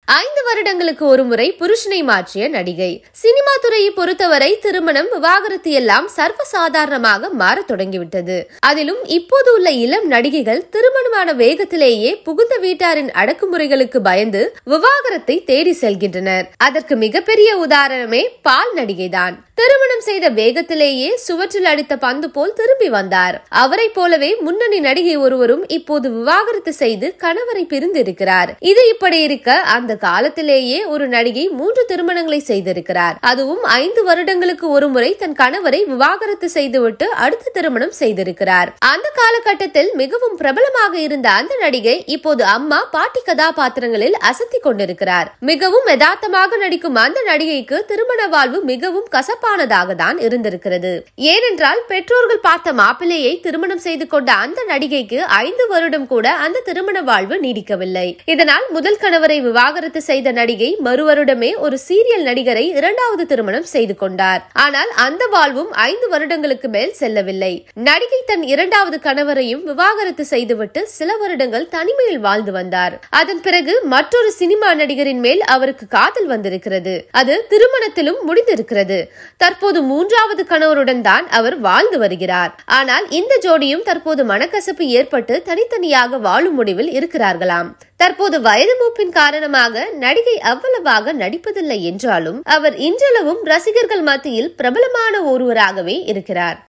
ஐந்து வருடங்களுக்கு ஒருமுறை புருஷனை மாற்றிய நடிகை சினிமா துறையை பொறுத்தவரை திருமணம் விவாகரத்து எல்லாம் சர்வசாதாரணமாக மாறத் தொடங்கிவிட்டது அதிலும் இப்போது உள்ள இளம் நடிகைகள் திருமணமான வேகத்திலேயே புகுந்த வீட்டாரின் அடக்குமுறைகளுக்கு பயந்து விவாகரத்தை தேடி செல்கின்றனர் அதற்கு மிகப்பெரிய உதாரணமே பால் நடிகைதான் திருமணம் செய்த வேகத்திலேயே சுவற்றில் அடித்த பந்து போல் திரும்பி வந்தார் அவரைப் போலவே முன்னணி நடிகை ஒருவரும் இப்போது விவாகரத்து செய்து கணவரை பிரிந்திருக்கிறார் இது இப்படி இருக்க அந்த காலத்திலேயே ஒரு நடிகை மூன்று திருமணங்களை செய்திருக்கிறார் அதுவும் ஐந்து வருடங்களுக்கு ஒரு முறை தன் கணவரை விவாகரத்து செய்துவிட்டு அடுத்த திருமணம் செய்திருக்கிறார் அந்த காலகட்டத்தில் மிகவும் பிரபலமாக இருந்த அந்த நடிகை இப்போது அம்மா பாட்டி கதாபாத்திரங்களில் அசத்தி கொண்டிருக்கிறார் மிகவும் யதார்த்தமாக நடிக்கும் அந்த நடிகைக்கு திருமண வாழ்வு மிகவும் கசப்பானதாக தான் இருந்திருக்கிறது ஏனென்றால் பெற்றோர்கள் பார்த்த மாப்பிள்ளையை திருமணம் செய்து கொண்ட அந்த நடிகைக்கு ஐந்து வருடம் கூட அந்த திருமண வாழ்வு நீடிக்கவில்லை இதனால் முதல் கணவரை விவாகரத்து செய்த நடிகை மறுவருடமே ஒரு சீரியல் நடிகரை இரண்டாவது திருமணம் செய்து கொண்டார் ஆனால் அந்த வாழ்வும் ஐந்து வருடங்களுக்கு மேல் செல்லவில்லை நடிகை தன் இரண்டாவது கணவரையும் விவாகரத்து செய்துவிட்டு சில வருடங்கள் தனிமையில் வாழ்ந்து வந்தார் அதன் பிறகு மற்றொரு சினிமா நடிகரின் மேல் அவருக்கு காதல் வந்திருக்கிறது அது திருமணத்திலும் முடிந்திருக்கிறது தற்போது மூன்றாவது கணவருடன் தான் அவர் வாழ்ந்து வருகிறார் ஆனால் இந்த ஜோடியும் தற்போது மனக்கசப்பு ஏற்பட்டு தனித்தனியாக வாழும் முடிவில் இருக்கிறார்களாம் தற்போது வயது மூப்பின் காரணமாக நடிகை அவ்வளவாக நடிப்பதில்லை என்றாலும் அவர் இன்றளவும் ரசிகர்கள் மத்தியில் பிரபலமான ஒருவராகவே இருக்கிறார்